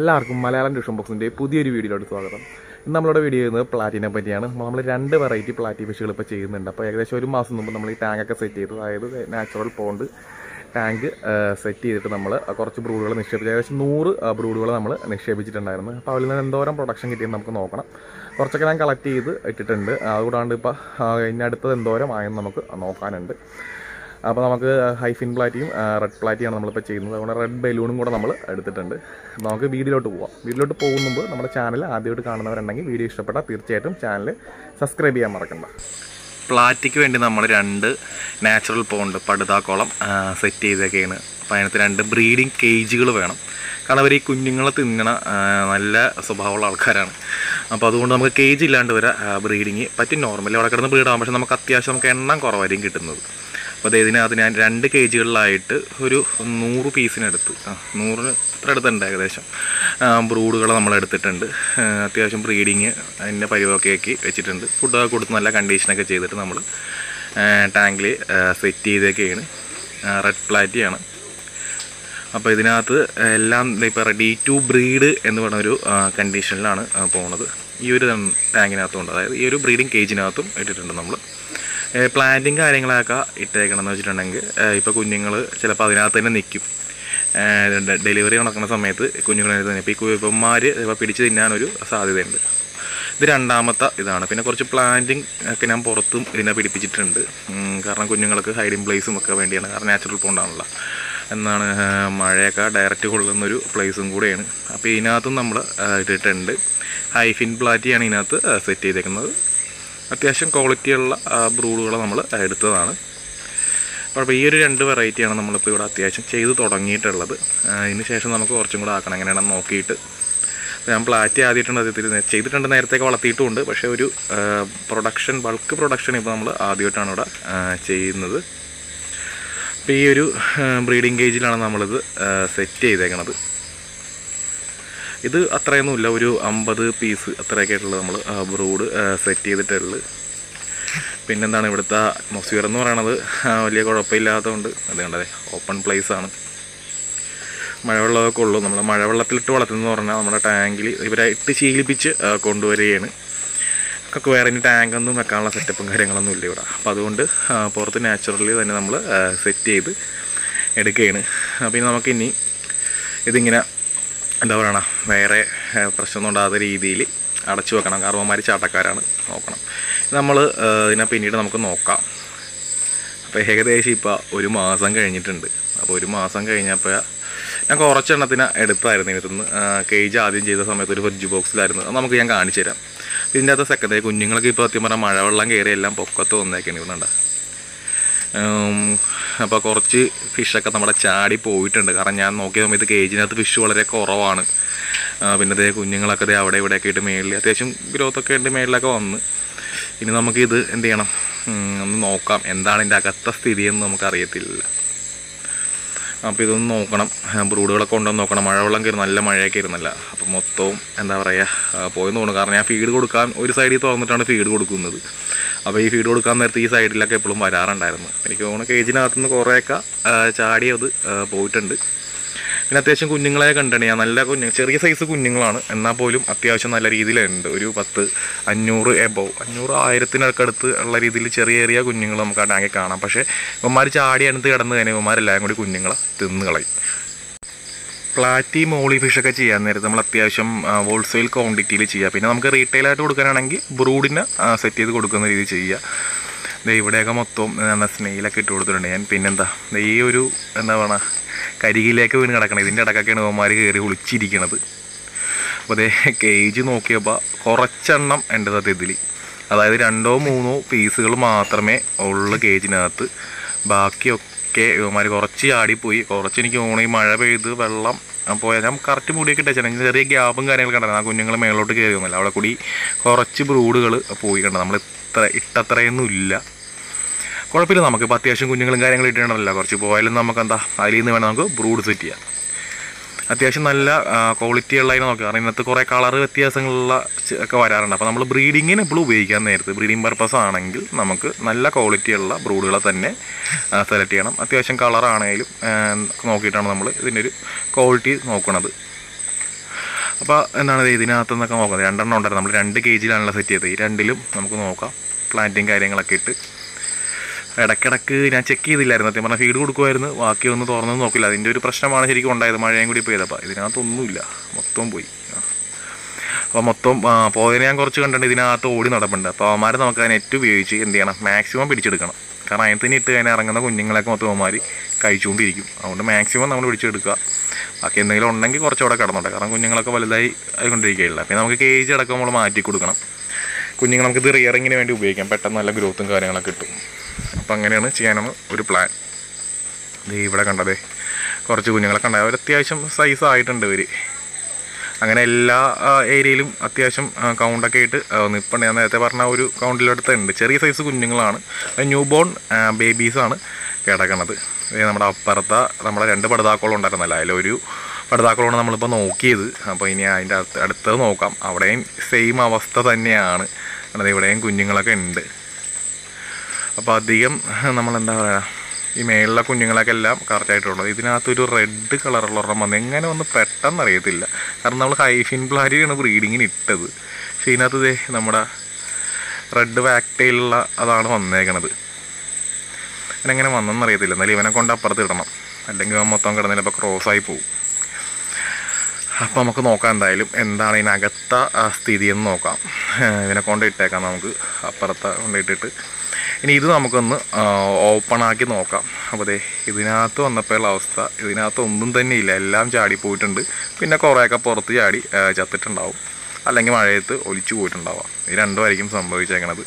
എല്ലാവർക്കും മലയാളം ട്യൂഷൻ ബോക്സിൻ്റെ പുതിയൊരു വീഡിയോയിലോട്ട് സ്വാഗതം ഇന്ന് നമ്മളുടെ വീഡിയോ ചെയ്യുന്നത് പ്ലാറ്റിനെ പറ്റിയാണ് നമ്മൾ രണ്ട് വെറൈറ്റി പ്ലാറ്റി ഫിഷുകൾ ഇപ്പോൾ ചെയ്യുന്നുണ്ട് അപ്പോൾ ഏകദേശം ഒരു മാസം മുമ്പ് നമ്മൾ ഈ ടാങ്കൊക്കെ സെറ്റ് ചെയ്തു അതായത് നാച്ചുറൽ പോണ്ട് ടാങ്ക് സെറ്റ് ചെയ്തിട്ട് നമ്മൾ കുറച്ച് ബ്രൂഡുകൾ നിക്ഷേപിച്ചു ഏകദേശം നൂറ് ബ്രൂഡുകൾ നമ്മൾ നിക്ഷേപിച്ചിട്ടുണ്ടായിരുന്നു അപ്പോൾ അതിൽ നിന്ന് എന്തോരം പ്രൊഡക്ഷൻ കിട്ടിയെന്ന് നമുക്ക് നോക്കണം കുറച്ചൊക്കെ ഞാൻ കളക്ട് ചെയ്ത് ഇട്ടിട്ടുണ്ട് അതുകൂടാണ്ട് ഇപ്പോൾ ഇനി അടുത്തത് എന്തോരം ആയെന്ന് നമുക്ക് നോക്കാനുണ്ട് അപ്പോൾ നമുക്ക് ഹൈഫിൻ പ്ലാറ്റിയും റെഡ് പ്ലാറ്റിയാണ് നമ്മളിപ്പോൾ ചെയ്യുന്നത് അതുകൊണ്ട് റെഡ് ബലൂണും കൂടെ നമ്മൾ എടുത്തിട്ടുണ്ട് അപ്പോൾ നമുക്ക് വീഡിയോയിലോട്ട് പോവാം വീഡിയോയിലോട്ട് പോകുന്ന മുമ്പ് നമ്മുടെ ചാനൽ ആദ്യമായിട്ട് കാണുന്നവരുണ്ടെങ്കിൽ വീഡിയോ ഇഷ്ടപ്പെട്ടാൽ തീർച്ചയായിട്ടും ചാനൽ സബ്സ്ക്രൈബ് ചെയ്യാൻ മറക്കണ്ട പ്ലാറ്റിക്ക് വേണ്ടി നമ്മൾ രണ്ട് നാച്ചുറൽ പോണ്ട് പടുതാക്കോളം സെറ്റ് ചെയ്തൊക്കെയാണ് അപ്പോൾ അതിനകത്ത് രണ്ട് ബ്രീഡിങ് കേജുകൾ വേണം കാരണം അവർ ഈ കുഞ്ഞുങ്ങളെ തിന്നണ ആ, നല്ല സ്വഭാവമുള്ള ആൾക്കാരാണ് അപ്പോൾ അതുകൊണ്ട് നമുക്ക് കേജ് ഇല്ലാണ്ട് വരെ ബ്രീഡിങ് പറ്റും നോർമലി അവിടെ കിടന്ന് ബ്രീഡാകും പക്ഷേ നമുക്ക് അത്യാവശ്യം നമുക്ക് എണ്ണം കുറവായിരിക്കും കിട്ടുന്നത് അപ്പോൾ ഇതിനകത്ത് ഞാൻ രണ്ട് കേജുകളിലായിട്ട് ഒരു നൂറ് പീസിനടുത്ത് ആ നൂറിന് ഇത്ര അടുത്തുണ്ട് ഏകദേശം ബ്രൂഡുകൾ നമ്മൾ എടുത്തിട്ടുണ്ട് ആ, അത്യാവശ്യം ബ്രീഡിങ് അതിൻ്റെ പരിവൊക്കെ ആക്കി വെച്ചിട്ടുണ്ട് ഫുഡൊക്കെ കൊടുത്ത് നല്ല കണ്ടീഷനൊക്കെ ചെയ്തിട്ട് നമ്മൾ ടാങ്കിൽ സെറ്റ് ചെയ്തൊക്കെയാണ് റെഡ് പ്ലാറ്റിയാണ് അപ്പോൾ ഇതിനകത്ത് എല്ലാം ഇപ്പോൾ റെഡി ടു ബ്രീഡ് എന്ന് പറഞ്ഞൊരു കണ്ടീഷനിലാണ് പോകുന്നത് ഈ ഒരു ടാങ്കിനകത്തും അതായത് ഈ ഒരു ബ്രീഡിങ് കേജിനകത്തും ഇട്ടിട്ടുണ്ട് നമ്മൾ പ്ലാന്റിങ് കാര്യങ്ങളൊക്കെ ഇട്ടേക്കണം എന്ന് വെച്ചിട്ടുണ്ടെങ്കിൽ ഇപ്പോൾ കുഞ്ഞുങ്ങൾ ചിലപ്പോൾ അതിനകത്ത് തന്നെ നിൽക്കും ഡെലിവറി നടക്കുന്ന സമയത്ത് കുഞ്ഞുങ്ങൾ തന്നെ ഇപ്പോൾ ഈ കുയപ്പന്മാർ ഇപ്പോൾ പിടിച്ച് തിന്നാനൊരു സാധ്യതയുണ്ട് ഇത് രണ്ടാമത്തെ ഇതാണ് പിന്നെ കുറച്ച് പ്ലാന്റിങ് ഒക്കെ ഞാൻ പുറത്തും ഇതിനെ പിടിപ്പിച്ചിട്ടുണ്ട് ഉം, കാരണം കുഞ്ഞുങ്ങൾക്ക് ഹൈഡിങ് പ്ലേസും ഒക്കെ വേണ്ടിയാണ് കാരണം നാച്ചുറൽ പോണ്ടാണല്ലോ എന്നാണ് ആ, മഴയൊക്കെ ഡയറക്റ്റ് കൊള്ളുന്നൊരു പ്ലേസും കൂടെയാണ് അപ്പോൾ ഇതിനകത്തും നമ്മൾ ഇട്ടിട്ടുണ്ട് ഹൈഫിൻ പ്ലാറ്റിയാണ് ഇതിനകത്ത് സെറ്റ് ചെയ്തേക്കുന്നത് അത്യാവശ്യം ക്വാളിറ്റിയുള്ള ബ്രൂഡുകൾ നമ്മൾ എടുത്തതാണ് അപ്പോൾ ഈ ഒരു രണ്ട് വെറൈറ്റിയാണ് നമ്മളിപ്പോൾ ഇവിടെ അത്യാവശ്യം ചെയ്ത് തുടങ്ങിയിട്ടുള്ളത് ആ, ഇതിന് ശേഷം നമുക്ക് കുറച്ചും കൂടെ ആക്കണം എങ്ങനെയാണെന്ന് നോക്കിയിട്ട് അപ്പോൾ ഞാൻ പ്ലാറ്റ് ആദ്യമായിട്ടുണ്ട് അതിൽ ചെയ്തിട്ടുണ്ട് നേരത്തെയൊക്കെ വളർത്തിയിട്ടുമുണ്ട് പക്ഷേ ഒരു പ്രൊഡക്ഷൻ ബൾക്ക് പ്രൊഡക്ഷൻ ഇപ്പോൾ നമ്മൾ ആദ്യമായിട്ടാണ് ഇവിടെ ആ, ചെയ്യുന്നത് അപ്പോൾ ഈ ഒരു ബ്രീഡിംഗ് കേജിലാണ് നമ്മളിത് സെറ്റ് ചെയ്തേക്കണത് ഇത് അത്രയൊന്നുമില്ല ഒരു അമ്പത് പീസ് അത്രയൊക്കെ ആയിട്ടുള്ളത് നമ്മൾ ബ്രൂഡ് സെറ്റ് ചെയ്തിട്ടുള്ളത് പിന്നെന്താണ് ഇവിടുത്തെ അറ്റ്മോസ്ഫിയർ എന്ന് പറയണത് ആ, വലിയ കുഴപ്പമില്ലാത്തതുകൊണ്ട് അത് കണ്ടതേ ഓപ്പൺ പ്ലേസ് ആണ് മഴവെള്ളമൊക്കെ ഉള്ളൂ നമ്മൾ മഴവെള്ളത്തിലിട്ട് വളർത്തുന്നതെന്ന് പറഞ്ഞാൽ നമ്മുടെ ടാങ്കിൽ ഇവരെ ഇട്ട് ശീലിപ്പിച്ച് ആ, കൊണ്ടുവരികയാണ് ഒക്കെ വേറെ ഇനി ടാങ്കൊന്നും വെക്കാനുള്ള സെറ്റപ്പും കാര്യങ്ങളൊന്നും ഇല്ല ഇവിടെ അപ്പോൾ അതുകൊണ്ട് ആ, പുറത്ത് നാച്ചുറലി തന്നെ നമ്മൾ സെറ്റ് ചെയ്ത് എടുക്കുകയാണ് അപ്പോൾ ഇനി നമുക്കിനി ഇതിങ്ങനെ എന്താ പറയണ വേറെ ആ, പ്രശ്നമൊന്നും ഉണ്ടാകാത്ത രീതിയിൽ അടച്ചു വെക്കണം കാരണം അവന്മാർ ചാട്ടക്കാരാണ് നോക്കണം നമ്മൾ ഇതിനെ പിന്നീട് നമുക്ക് നോക്കാം അപ്പോൾ ഏകദേശം ഇപ്പോൾ ഒരു മാസം കഴിഞ്ഞിട്ടുണ്ട് അപ്പോൾ ഒരു മാസം കഴിഞ്ഞപ്പോൾ ഞാൻ കുറച്ചെണ്ണത്തിന് എടുത്തായിരുന്നു ഇതിനകത്തുനിന്ന് കേജ് ആദ്യം ചെയ്ത സമയത്ത് ഒരു ഫ്രിഡ്ജ് ബോക്സിലായിരുന്നു അത് നമുക്ക് ഞാൻ കാണിച്ചു തരാം ഇതിൻ്റെ അകത്ത് സെക്കൻഡ് കുഞ്ഞുങ്ങൾക്ക് ഇപ്പോൾ സത്യം പറഞ്ഞാൽ മഴവെള്ളം കയറി എല്ലാം പൊക്കത്ത് വന്നേക്കാണ് ഇവന്നുണ്ട് അപ്പോൾ കുറച്ച് ഫിഷൊക്കെ നമ്മുടെ ചാടി പോയിട്ടുണ്ട് കാരണം ഞാൻ നോക്കിയ സമയത്ത് കേജിനകത്ത് ഫിഷ് വളരെ കുറവാണ് ആ, പിന്നെ അതേ കുഞ്ഞുങ്ങളൊക്കെ ദേ അവിടെ ഇവിടെയൊക്കെ ആയിട്ട് മേളിൽ അത്യാവശ്യം ഗ്രോത്ത് ഒക്കെ ഉണ്ട് മേളിലൊക്കെ വന്ന് ഇനി നമുക്കിത് എന്ത് ചെയ്യണം ഉം, ഒന്ന് നോക്കാം എന്താണ് ഇതിൻ്റെ അകത്ത സ്ഥിതിയെന്ന് നമുക്കറിയത്തില്ല അപ്പോൾ ഇതൊന്ന് നോക്കണം ബ്രൂഡുകളൊക്കെ ഉണ്ടോന്ന് നോക്കണം മഴവെള്ളം കയറി നല്ല മഴയൊക്കെ ഇരുന്നല്ല അപ്പോൾ മൊത്തവും എന്താ പറയുക പോയെന്ന് തോന്നുന്നു കാരണം ഞാൻ ഫീഡ് കൊടുക്കാൻ ഒരു സൈഡിൽ തുറന്നിട്ടാണ് ഫീഡ് കൊടുക്കുന്നത് അപ്പോൾ ഈ ഫീഡ് കൊടുക്കാൻ നേരത്തെ ഈ സൈഡിലൊക്കെ എപ്പോഴും വരാറുണ്ടായിരുന്നു എനിക്ക് തോന്നുന്നു കേജിനകത്തുനിന്ന് കുറേയൊക്കെ ആ, ചാടി അത് ആ, പോയിട്ടുണ്ട് പിന്നെ അത്യാവശ്യം കുഞ്ഞുങ്ങളെ കണ്ടിട്ടുണ്ട് ഞാൻ നല്ല കുഞ്ഞു ചെറിയ സൈസ് കുഞ്ഞുങ്ങളാണ് എന്നാൽ പോലും അത്യാവശ്യം നല്ല രീതിയിലുണ്ട് ഒരു പത്ത് അഞ്ഞൂറ് എബോവ് അഞ്ഞൂറ് ആയിരത്തിനൊക്കെ അടുത്ത് ഉള്ള രീതിയിൽ ചെറിയ ചെറിയ കുഞ്ഞുങ്ങൾ നമുക്ക് ആ ടാങ്കിൽ കാണാം പക്ഷേ ഇവന്മാർ ചാടി അടുത്ത് കിടന്ന് കഴിഞ്ഞാൽ ഇവന്മാരെല്ലാം കൂടി കുഞ്ഞുങ്ങളെ തിന്ന് കളയും പ്ലാറ്റി മോളി ഫിഷൊക്കെ ചെയ്യാൻ നേരത്ത് നമ്മൾ അത്യാവശ്യം ഹോൾസെയിൽ ക്വാണ്ടിറ്റിയിൽ ചെയ്യുക പിന്നെ നമുക്ക് റീറ്റെയിലായിട്ട് കൊടുക്കാനാണെങ്കിൽ ബ്രൂഡിനെ സെറ്റ് ചെയ്ത് കൊടുക്കുന്ന രീതിയിൽ ചെയ്യുക ദേ ഇവിടെയൊക്കെ മൊത്തം എന്താ സ്നെയിലൊക്കെ ഇട്ട് കൊടുത്തിട്ടുണ്ട് ഞാൻ പിന്നെന്താ ദേ ഈ ഒരു എന്താ പറയുക കരികിലേക്ക് വീണ് കിടക്കണം ഇതിൻ്റെ ഇടക്കൊക്കെയാണ് ഇവന്മാർ കയറി ഒളിച്ചിരിക്കണത് അപ്പോൾ അതേ കേജ് നോക്കിയപ്പോൾ കുറച്ചെണ്ണം ഉണ്ട് സത്യത്തിൽ അതായത് രണ്ടോ മൂന്നോ പീസുകൾ മാത്രമേ ഉള്ളു കേജിനകത്ത് ബാക്കിയൊക്കെ ഇവന്മാർ കുറച്ച് ചാടിപ്പോയി കുറച്ച് എനിക്ക് തോന്നുന്നു ഈ മഴ പെയ്ത് വെള്ളം പോയാൽ ഞാൻ കറക്റ്റ് മുടിയൊക്കെ ഇട്ടുവെച്ചാൽ ചെറിയ ഗ്യാപ്പും കാര്യങ്ങളൊക്കെ ഉണ്ടായിരുന്നു ആ കുഞ്ഞുങ്ങൾ മേളോട്ട് കയറി ഒന്നുമില്ല അവിടെ കൂടി കുറച്ച് ബ്രൂഡുകൾ പോയി കണ്ടത് നമ്മൾ ഇത്ര ഇട്ടത്രയൊന്നും ഇല്ല കുഴപ്പമില്ല നമുക്കിപ്പോൾ അത്യാവശ്യം കുഞ്ഞുങ്ങളും കാര്യങ്ങളും ഇട്ടിട്ടുണ്ടല്ലോ കുറച്ച് പോയാലും നമുക്ക് എന്താ അതിൽ നിന്ന് വേണം നമുക്ക് ബ്രൂഡ് സെറ്റ് ചെയ്യാം അത്യാവശ്യം നല്ല ക്വാളിറ്റി ഉള്ളതിനെ നോക്കുക കാരണം ഇന്നത്തെ കുറേ കളർ വ്യത്യാസങ്ങളുള്ള ചെ- ഒക്കെ വരാറുണ്ട് അപ്പോൾ നമ്മൾ ബ്രീഡിങ്ങിന് എപ്പോഴും ഉപയോഗിക്കാൻ നേരത്ത് ബ്രീഡിംഗ് പർപ്പസ് ആണെങ്കിൽ നമുക്ക് നല്ല ക്വാളിറ്റി ഉള്ള ബ്രൂഡുകളെ തന്നെ സെലക്ട് ചെയ്യണം അത്യാവശ്യം കളറാണെങ്കിലും നോക്കിയിട്ടാണ് നമ്മൾ ഇതിൻ്റെ ഒരു ക്വാളിറ്റി നോക്കുന്നത് അപ്പോൾ എന്താണ് ഇത് ഇതിനകത്ത് നിന്നൊക്കെ നോക്കുന്നത് രണ്ടെണ്ണം ഉണ്ടായിരുന്നു നമ്മൾ രണ്ട് കെ ജിയിലാണല്ലോ സെറ്റ് ചെയ്തത് ഈ രണ്ടിലും നമുക്ക് നോക്കാം പ്ലാന്റും കാര്യങ്ങളൊക്കെ ഇട്ട് ഇടയ്ക്കിടയ്ക്ക് ഞാൻ ചെക്ക് ചെയ്തില്ലായിരുന്നു സത്യം പറഞ്ഞാൽ ഫീഡ് കൊടുക്കുമായിരുന്നു ബാക്കി ഒന്ന് തുറന്നു നോക്കില്ല അതിൻ്റെ ഒരു പ്രശ്നമാണ് ശരിക്കും ഉണ്ടായത് മഴയും കൂടി പെയ്തപ്പോൾ ഇതിനകത്തൊന്നുമില്ല മൊത്തം പോയി ആ. അപ്പോൾ മൊത്തം ആ, പോയതിനെ ഞാൻ കുറച്ച് കണ്ടിട്ട് ഇതിനകത്ത് ഓടി നടപ്പുണ്ട് അപ്പോൾ അവന്മാർ നമുക്ക് ആ നെറ്റ് ഉപയോഗിച്ച് എന്ത് ചെയ്യണം മാക്സിമം പിടിച്ചെടുക്കണം കാരണം അതിന് തന്നെ ഇട്ട് കഴിഞ്ഞാൽ ഇറങ്ങുന്ന കുഞ്ഞുങ്ങളൊക്കെ മൊത്തം അവന്മാർ കഴിച്ചുകൊണ്ടിരിക്കും അതുകൊണ്ട് മാക്സിമം നമ്മൾ പിടിച്ചെടുക്കുക ബാക്കി എന്തെങ്കിലും ഉണ്ടെങ്കിൽ കുറച്ചുകൂടെ കിടന്നോട്ടെ കാരണം കുഞ്ഞുങ്ങളൊക്കെ വലുതായി ആയിക്കൊണ്ടിരിക്കുകയില്ല പിന്നെ നമുക്ക് കേജ് അടക്കം നമ്മൾ മാറ്റി കൊടുക്കണം കുഞ്ഞുങ്ങൾ നമുക്ക് ഇത് റിയറിങ്ങിന് വേണ്ടി ഉപയോഗിക്കാം പെട്ടെന്ന് നല്ല ഗ്രോത്തും കാര്യങ്ങളൊക്കെ കിട്ടും അപ്പം അങ്ങനെയാണ് ചെയ്യാനാണ് ഒരു പ്ലാൻ ഇത് ഇവിടെ കണ്ടതേ കുറച്ച് കുഞ്ഞുങ്ങളെ കണ്ടത് അവർ അത്യാവശ്യം സൈസ് ആയിട്ടുണ്ട് ഇവർ അങ്ങനെ എല്ലാ ആ, ഏരിയയിലും അത്യാവശ്യം ആ, കൗണ്ടൊക്കെ ആയിട്ട് നിൽപ്പുണ്ട് ഞാൻ നേരത്തെ പറഞ്ഞ ഒരു കൗണ്ടിലെടുത്ത് ഉണ്ട് ചെറിയ സൈസ് കുഞ്ഞുങ്ങളാണ് ന്യൂ ബോൺ ബേബീസാണ് കിടക്കണത് ഇത് നമ്മുടെ അപ്പുറത്തെ നമ്മുടെ രണ്ട് പടുതാക്കോളം ഉണ്ടായിരുന്നല്ലോ അതിലൊരു പടുതാക്കോളാണ് നമ്മളിപ്പോൾ നോക്കിയത് അപ്പോൾ ഇനി അതിൻ്റെ അടുത്ത് അടുത്തത് നോക്കാം അവിടെയും സെയിം അവസ്ഥ തന്നെയാണ് കാരണം ഇവിടെയും കുഞ്ഞുങ്ങളൊക്കെ ഉണ്ട് അപ്പോൾ അധികം നമ്മൾ എന്താ പറയുക ഈ മേളിലെ കുഞ്ഞുങ്ങളൊക്കെ എല്ലാം കറക്റ്റായിട്ടുള്ളത് ഇതിനകത്തൊരു റെഡ് കളറുള്ള ഒരെണ്ണം വന്ന് എങ്ങനെ വന്ന് പെട്ടെന്ന് അറിയത്തില്ല കാരണം നമ്മൾ ഹൈഫിൻ പ്ലാരിയാണ് ബ്രീഡിങ്ങിന് ഇട്ടത് പക്ഷേ ഇതിനകത്ത് ദേ നമ്മുടെ റെഡ് വാക്ടയിലുള്ള അതാണ് വന്നേക്കണത് അതിനെങ്ങനെ വന്നെന്ന് അറിയത്തില്ല എന്നാലും ഇവനെ കൊണ്ട് അപ്പുറത്ത് ഇടണം അല്ലെങ്കിൽ അവൻ മൊത്തം കിടന്നില്ല ഇപ്പോൾ ക്രോസായി പോകും അപ്പോൾ നമുക്ക് നോക്കാം എന്തായാലും എന്താണ് ഇതിനകത്ത ആ, സ്ഥിതി എന്ന് നോക്കാം ഇതിനെ കൊണ്ട് ഇട്ടേക്കാം നമുക്ക് അപ്പുറത്തെ കൊണ്ടിട്ടിട്ട് ഇനി ഇത് നമുക്കൊന്ന് ഓപ്പൺ ആക്കി നോക്കാം അപ്പോൾ ദേ ഇതിനകത്ത് വന്നപ്പോഴുള്ള അവസ്ഥ ഇതിനകത്ത് ഒന്നും തന്നെ ഇല്ല എല്ലാം ചാടി പോയിട്ടുണ്ട് പിന്നെ കുറേയൊക്കെ പുറത്ത് ചാടി ആ, ചത്തിട്ടുണ്ടാവും അല്ലെങ്കിൽ മഴയത്ത് ഒലിച്ചു പോയിട്ടുണ്ടാവാം ഇത് രണ്ടുമായിരിക്കും സംഭവിച്ചേക്കണത്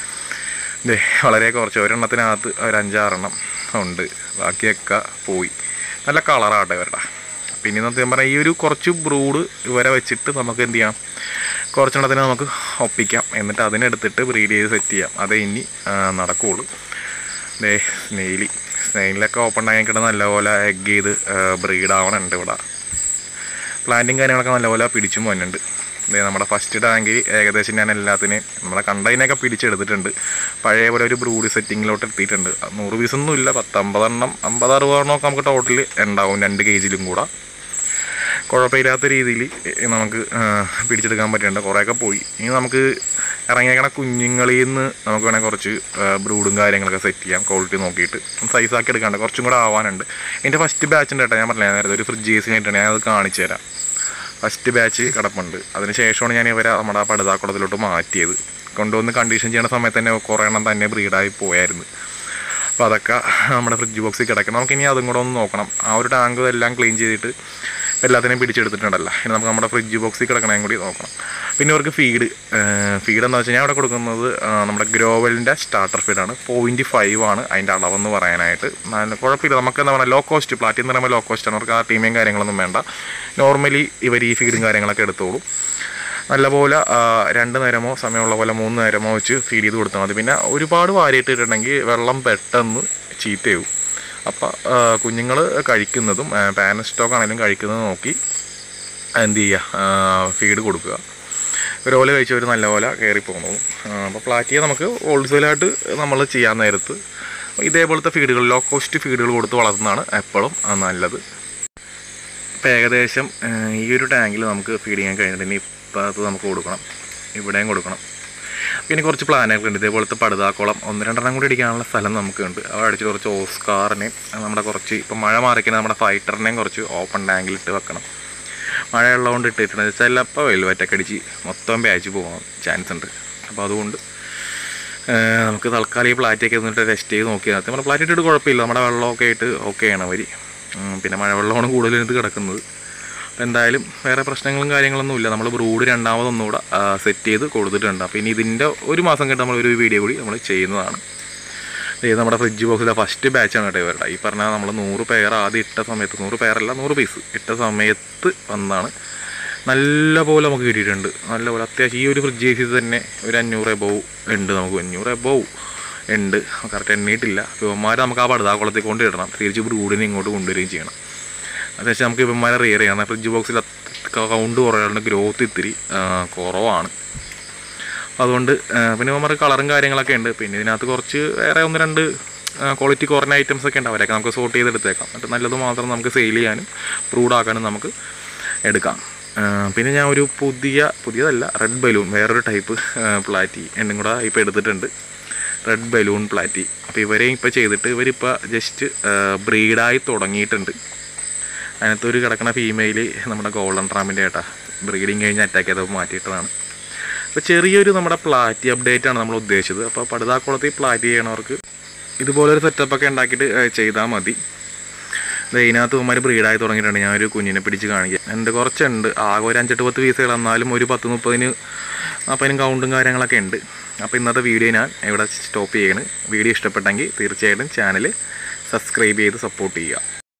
ദേ വളരെ കുറച്ച് ഒരെണ്ണത്തിനകത്ത് ഒരു അഞ്ചാറെണ്ണം ഉണ്ട് ബാക്കിയൊക്കെ പോയി നല്ല കളറാട്ടെ ഇവരുടെ പിന്നെ ഇന്നത്തെ ഞാൻ പറയാം ഈ ഒരു കുറച്ച് ബ്രൂഡ് ഇവരെ വെച്ചിട്ട് നമുക്ക് എന്ത് ചെയ്യാം കുറച്ചെണ്ണത്തിനെ നമുക്ക് ഒപ്പിക്കാം എന്നിട്ട് അതിനെടുത്തിട്ട് ബ്രീഡ് ചെയ്ത് സെറ്റ് ചെയ്യാം അതേ ഇനി ആ, നടക്കുകയുള്ളൂ ദേ സ്നെയിലി സ്നെയിലൊക്കെ ഓപ്പൺ ആയി കിട്ടുന്ന നല്ലപോലെ എഗ് ചെയ്ത് ബ്രീഡ് ആവണുണ്ട് ഇവിടെ പ്ലാന്റും കാര്യങ്ങളൊക്കെ നല്ലപോലെ പിടിച്ചും വന്നിട്ടുണ്ട് ദേ നമ്മുടെ ഫസ്റ്റ് ടാങ്കിൽ ഏകദേശം ഞാൻ എല്ലാത്തിനെയും നമ്മളെ കണ്ടതിനെയൊക്കെ പിടിച്ചെടുത്തിട്ടുണ്ട് പഴയ പോലെ ഒരു ബ്രൂഡ് സെറ്റിങ്ങിലോട്ട് എത്തിയിട്ടുണ്ട് നൂറ് പീസൊന്നും ഇല്ല പത്തമ്പതെണ്ണം അമ്പത് അറുപതെണ്ണമൊക്കെ നമുക്ക് ടോട്ടൽ ഉണ്ടാവും രണ്ട് കേജിലും കൂടെ കുഴപ്പമില്ലാത്ത രീതിയിൽ നമുക്ക് ആ, പിടിച്ചെടുക്കാൻ പറ്റുന്നുണ്ട് കുറേയൊക്കെ പോയി ഇനി നമുക്ക് ഇറങ്ങിയേക്കണ കുഞ്ഞുങ്ങളിൽ നിന്ന് നമുക്ക് വേണമെങ്കിൽ കുറച്ച് ബ്രൂഡും കാര്യങ്ങളൊക്കെ സെറ്റ് ചെയ്യാം ക്വാളിറ്റി നോക്കിയിട്ട് സൈസ് ആക്കി എടുക്കാണ്ട് കുറച്ചും കൂടെ ആവാനുണ്ട് എൻ്റെ ഫസ്റ്റ് ബാച്ച് ഉണ്ട് കേട്ടോ ഞാൻ പറഞ്ഞില്ല നേരത്തെ ഒരു ഫ്രിഡ്ജ് കേസിനായിട്ടാണ് ഞാൻ അത് കാണിച്ചു തരാം ഫസ്റ്റ് ബാച്ച് കിടപ്പുണ്ട് അതിന് ശേഷമാണ് ഞാൻ ഇവരെ നമ്മുടെ ആ പടുതാക്കുളത്തിലോട്ട് മാറ്റിയത് കൊണ്ടുവന്ന് കണ്ടീഷൻ ചെയ്യുന്ന സമയത്ത് തന്നെ കുറേ എണ്ണം തന്നെ ബ്രീഡായി പോയായിരുന്നു അപ്പോൾ അതൊക്കെ നമ്മുടെ ഫ്രിഡ്ജ് ബോക്സിൽ കിടക്കണം നമുക്ക് ഇനി അതും കൂടെ ഒന്ന് നോക്കണം ആ ഒരു ടാങ്ക് എല്ലാം ക്ലീൻ ചെയ്തിട്ട് എല്ലാത്തിനെയും പിടിച്ചെടുത്തിട്ടുണ്ടല്ലോ ഇനി നമുക്ക് നമ്മുടെ ഫ്രിഡ്ജ് ബോക്സിൽ കിടക്കണേം കൂടി നോക്കണം പിന്നെ ഇവർക്ക് ഫീഡ് ഫീഡ് എന്ന് വെച്ചാൽ ഞാൻ ഇവിടെ കൊടുക്കുന്നത് ആ, നമ്മുടെ ഗ്രോവലിൻ്റെ സ്റ്റാർട്ടർ ഫീഡാണ് പോയിൻറ്റ് ഫൈവ് ആണ് അതിൻ്റെ അളവെന്ന് പറയാനായിട്ട് നല്ല കുഴപ്പമില്ല നമുക്ക് എന്താ പറയുക ലോ കോസ്റ്റ് പ്ലാറ്റിൻ എന്ന് പറയുമ്പോൾ ലോ കോസ്റ്റാണ് അവർക്ക് ആ ടീമിയും കാര്യങ്ങളൊന്നും വേണ്ട നോർമലി ഇവർ ഈ ഫീഡും കാര്യങ്ങളൊക്കെ എടുത്തോളും നല്ലപോലെ ആ, രണ്ട് നേരമോ സമയമുള്ള പോലെ മൂന്ന് നേരമോ വെച്ച് ഫീഡ് ചെയ്ത് കൊടുത്താൽ മതി പിന്നെ ഒരുപാട് വാരിയിട്ടിട്ടുണ്ടെങ്കിൽ വെള്ളം പെട്ടെന്ന് ചീത്തയാവും അപ്പോൾ കുഞ്ഞുങ്ങൾ കഴിക്കുന്നതും പാൻ സ്റ്റോക്ക് ആണെങ്കിലും കഴിക്കുന്നത് നോക്കി എന്ത് ചെയ്യുക ഫീഡ് കൊടുക്കുക ഒരുപോലെ കഴിച്ചവർ നല്ലപോലെ കയറി പോകുന്നു അപ്പോൾ പ്ലാറ്റിയെ നമുക്ക് ഹോൾസെയിലായിട്ട് നമ്മൾ ചെയ്യാൻ നേരത്ത് ഇതേപോലത്തെ ഫീഡുകൾ ലോ കോസ്റ്റ് ഫീഡുകൾ കൊടുത്ത് വളർത്തുന്നതാണ് എപ്പോഴും നല്ലത് ഇപ്പോൾ ഏകദേശം ആ, ഈ ഒരു ടാങ്കിൽ നമുക്ക് ഫീഡ് ചെയ്യാൻ കഴിഞ്ഞിട്ട് ഇനി ഇപ്പുറത്ത് നമുക്ക് കൊടുക്കണം ഇവിടെയും കൊടുക്കണം പിന്നെ കുറച്ച് പ്ലാനുകളൊക്കെ ഉണ്ട് ഇതേപോലത്തെ പടുതാക്കുളം ഒന്ന് രണ്ടെണ്ണം കൂടി അടിക്കാനുള്ള സ്ഥലം നമുക്കുണ്ട് അവിടെ അടിച്ച് കുറച്ച് ഓസ്കാറിനെയും നമ്മുടെ കുറച്ച് ഇപ്പം മഴ മാറിക്കുന്ന നമ്മുടെ ഫൈറ്ററിനെയും കുറച്ച് ഓപ്പൺ ടാങ്കിൽ ഇട്ട് വെക്കണം മഴയുള്ളതുകൊണ്ട് ഇട്ടിട്ടുണ്ട് ചിലപ്പോൾ വെൽവെറ്റൊക്കെ അടിച്ച് മൊത്തം ബാച്ച് പോകാൻ ചാൻസ് ഉണ്ട് അപ്പോൾ അതുകൊണ്ട് ആ, നമുക്ക് തൽക്കാലം ഈ പ്ലാറ്റൊക്കെ എന്നിട്ട് ടെസ്റ്റ് ചെയ്ത് നോക്കിയാൽ മതി നമ്മുടെ പ്ലാറ്റ് ഇട്ടിട്ട് കുഴപ്പമില്ല നമ്മുടെ വെള്ളമൊക്കെ ആയിട്ട് ഓക്കെയാണ് അവർ പിന്നെ മഴവെള്ളമാണ് കൂടുതൽ ഇതിനകത്ത് കിടക്കുന്നത് അപ്പോൾ എന്തായാലും വേറെ പ്രശ്നങ്ങളും കാര്യങ്ങളൊന്നും ഇല്ല നമ്മൾ ബ്രൂഡ് രണ്ടാമതൊന്നുകൂടെ സെറ്റ് ചെയ്ത് കൊടുത്തിട്ടുണ്ട് അപ്പോൾ ഇനി ഇതിൻ്റെ ഒരു മാസം കഴിഞ്ഞ് നമ്മൾ ഒരു വീഡിയോ കൂടി നമ്മൾ ചെയ്യുന്നതാണ് ഇത് നമ്മുടെ ഫ്രിഡ്ജ് ബോക്സിലെ ഫസ്റ്റ് ബാച്ചാണ് കേട്ടോ ഇവരുടെ ഈ പറഞ്ഞാൽ നമ്മൾ നൂറ് പേർ ആദ്യം ഇട്ട സമയത്ത് നൂറ് പേരല്ല നൂറ് പീസ് ഇട്ട സമയത്ത് വന്നാണ് നല്ല പോലെ നമുക്ക് കിട്ടിയിട്ടുണ്ട് നല്ല പോലെ അത്യാവശ്യം ഈ ഒരു ഫ്രിഡ്ജ് കേസിൽ തന്നെ ഒരു അഞ്ഞൂറ് എബോവ് ഉണ്ട് നമുക്ക് അഞ്ഞൂറ് എബോവ് ഉണ്ട് കറക്റ്റ് എണ്ണിയിട്ടില്ല ഇവന്മാരെ നമുക്ക് ആ പടുതാക്കുളത്തിൽ കൊണ്ടിടണം തിരിച്ച് ബ്രൂഡിനെ ഇങ്ങോട്ട് കൊണ്ടുവരികയും ചെയ്യണം അത്യാവശ്യം നമുക്ക് ഇവന്മാരെ റിയർ ചെയ്യണം ഫ്രിഡ്ജ് ബോക്സിൽ കൗണ്ട് കുറയാണ്ട് ഗ്രോത്ത് ഇത്തിരി ആ, കുറവാണ് അതുകൊണ്ട് ആ, പിന്നെ ഇവന്മാർക്ക് കളറും കാര്യങ്ങളൊക്കെ ഉണ്ട് പിന്നെ ഇതിനകത്ത് കുറച്ച് വേറെ ഒന്ന് രണ്ട് ക്വാളിറ്റി കുറഞ്ഞ ഐറ്റംസ് ഒക്കെ ഉണ്ട് അവരൊക്കെ നമുക്ക് സോർട്ട് ചെയ്തെടുത്തേക്കാം എന്നിട്ട് നല്ലത് മാത്രം നമുക്ക് സെയിൽ ചെയ്യാനും പ്രൂഡാക്കാനും നമുക്ക് എടുക്കാം ആ, പിന്നെ ഞാൻ ഒരു പുതിയ പുതിയതല്ല റെഡ് ബലൂൺ വേറൊരു ടൈപ്പ് പ്ലാറ്റി എണ്ണും കൂടെ ഇപ്പോൾ എടുത്തിട്ടുണ്ട് റെഡ് ബലൂൺ പ്ലാറ്റി അപ്പോൾ ഇവരെ ഇപ്പോൾ ചെയ്തിട്ട് ഇവരിപ്പോൾ ജസ്റ്റ് ബ്രീഡായി തുടങ്ങിയിട്ടുണ്ട് അതിനകത്ത് ഒരു കിടക്കണ ഫീമെയിൽ നമ്മുടെ ഗോൾഡൻ ട്രാമിൻ്റെ ഏട്ടാ ബ്രീഡിങ് കഴിഞ്ഞ് അറ്റാക്ക് ചെയ്തപ്പോൾ മാറ്റിയിട്ടതാണ് അപ്പോൾ ചെറിയൊരു നമ്മുടെ പ്ലാറ്റി അപ്ഡേറ്റ് ആണ് നമ്മൾ ഉദ്ദേശിച്ചത് അപ്പോൾ പടുതാക്കുളത്തിൽ പ്ലാറ്റി ചെയ്യണവർക്ക് ഇതുപോലൊരു സെറ്റപ്പൊക്കെ ഉണ്ടാക്കിയിട്ട് ചെയ്താൽ മതി ദേ ഇതിനകത്ത് ഉമ്മാർ ബ്രീഡായി തുടങ്ങിയിട്ടുണ്ട് ഞാനൊരു കുഞ്ഞിനെ പിടിച്ച് കാണിക്കാം എൻ്റെ കുറച്ചുണ്ട് ആകെ ഒരു അഞ്ചെട്ട് പത്ത് പീസുകൾ എന്നാലും ഒരു പത്ത് മുപ്പതിന് നാൽപ്പതിനും കൗണ്ടും കാര്യങ്ങളൊക്കെ ഉണ്ട് അപ്പോൾ ഇന്നത്തെ വീഡിയോ ഞാൻ ഇവിടെ സ്റ്റോപ്പ് ചെയ്യണ് വീഡിയോ ഇഷ്ടപ്പെട്ടെങ്കിൽ തീർച്ചയായിട്ടും ചാനൽ സബ്സ്ക്രൈബ് ചെയ്ത് സപ്പോർട്ട് ചെയ്യുക